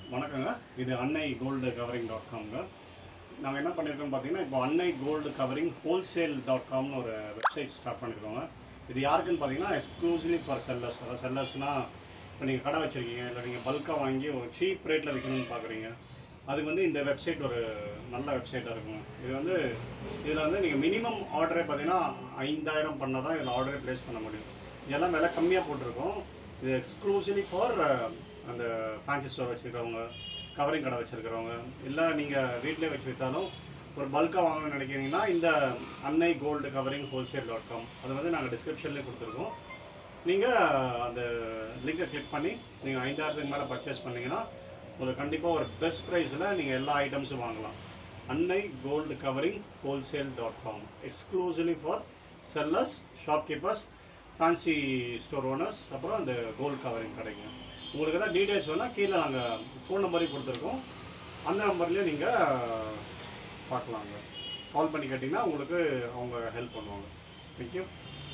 வணக்கங்க இது அன்னை கோல்டு கவரிங் டாட் காம்ங்க நாங்கள் என்ன பண்ணியிருக்கோம் பார்த்தீங்கன்னா இப்போ Annai gold covering wholesale dot காம்னு ஒரு வெப்சைட் ஸ்டார்ட் பண்ணியிருக்கோங்க இது யாருக்குன்னு பார்த்தீங்கன்னா எக்ஸ்க்ளூசிவ்லி ஃபார் செல்லர்ஸ் அதாவது செல்லர்ஸ்னால் இப்போ நீங்கள் கடை வச்சுருக்கீங்க இல்லை நீங்கள் பல்காக வாங்கி ஒரு சீப் ரேட்டில் விற்கணும்னு பார்க்குறீங்க அதுக்கு வந்து இந்த வெப்சைட் ஒரு நல்ல வெப்சைட்டாக இருக்குங்க இது வந்து இதில் வந்து நீங்கள் மினிமம் ஆர்டரே பார்த்தீங்கன்னா ஐந்தாயிரம் பண்ணால் தான் இதில் ஆர்டரே ப்ளேஸ் பண்ண முடியும் இதெல்லாம் விலை கம்மியாக போட்டிருக்கோம் இது எக்ஸ்க்ளூசிவ்லி ஃபார் அந்த ஃபேன்சி ஸ்டோர் வச்சுருக்கிறவங்க கவரிங் கடை வச்சுருக்கிறவங்க இல்லை நீங்கள் வீட்டிலே வச்சு விற்றாலும் ஒரு பல்காக வாங்கணும்னு நினைக்கிறீங்கன்னா இந்த Annai gold covering wholesale dot com அது வந்து நாங்கள் டிஸ்கிரிப்ஷன்லேயே கொடுத்துருக்கோம் நீங்கள் அந்த லிங்கை கிளிக் பண்ணி நீங்கள் ஐந்தாயிரத்துக்கு மேலே பர்ச்சேஸ் பண்ணீங்கன்னா உங்களுக்கு கண்டிப்பாக ஒரு பெஸ்ட் ப்ரைஸில் நீங்கள் எல்லா ஐட்டம்ஸும் வாங்கலாம் Annai gold covering wholesale dot com exclusively for sellers shopkeepers fancy store owners அப்புறம் அந்த கோல்டு கவரிங் கடைங்க உங்களுக்கு எதாவது டீட்டெயில்ஸ் வேணால் கீழே நாங்கள் ஃபோன் நம்பரையும் கொடுத்துருக்கோம் அந்த நம்பர்லேயே நீங்கள் பார்க்கலாங்க கால் பண்ணி கேட்டிங்கன்னா உங்களுக்கு அவங்க ஹெல்ப் பண்ணுவாங்க தேங்க்யூ